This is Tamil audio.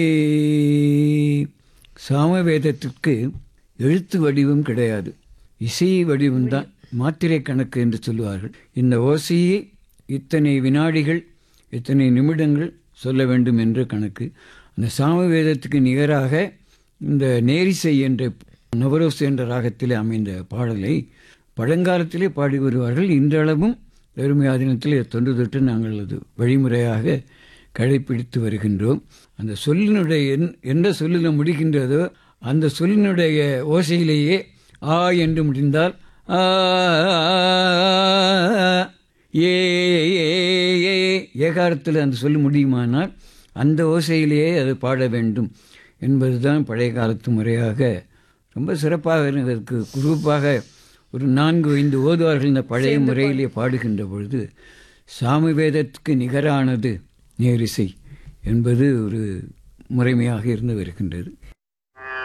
சாமவேதத்திற்கு எழுத்து வடிவம் கிடையாது இசை வடிவம்தான் மாத்திரை கணக்கு என்று சொல்லுவார்கள் இந்த ஓசையை இத்தனை வினாடிகள் இத்தனை நிமிடங்கள் சொல்ல வேண்டும் என்ற கணக்கு அந்த சாமவேதத்துக்கு நிகராக இந்த நேரிசை என்ற நவரோஸ் என்ற ராகத்திலே அமைந்த பாடலை பழங்காலத்திலே பாடி வருவார்கள் இன்றளவும் பெருமையா தினத்திலே தொன்று தொட்டு நாங்கள் அது வழிமுறையாக கடைப்பிடித்து வருகின்றோம் அந்த சொல்லினுடைய என்- எந்த சொல்லில் முடிகின்றதோ அந்த சொல்லினுடைய ஓசையிலேயே ஆ என்று முடிந்தால் ஆ ஏ ஏ ஏ ஏகாரத்தில் அந்த சொல்லு முடியுமானால் அந்த ஓசையிலேயே அது பாட வேண்டும் என்பதுதான் பழைய காலத்து முறையாக ரொம்ப சிறப்பாக இதற்கு குரூப்பாக ஒரு நான்கு ஐந்து ஓதுவார்கள் இந்த பழைய முறையிலே பாடுகின்ற பொழுது சாமவேதத்துக்கு நிகரானது நேரிசை என்பது ஒரு முறைமையாக இருந்து வருகின்றது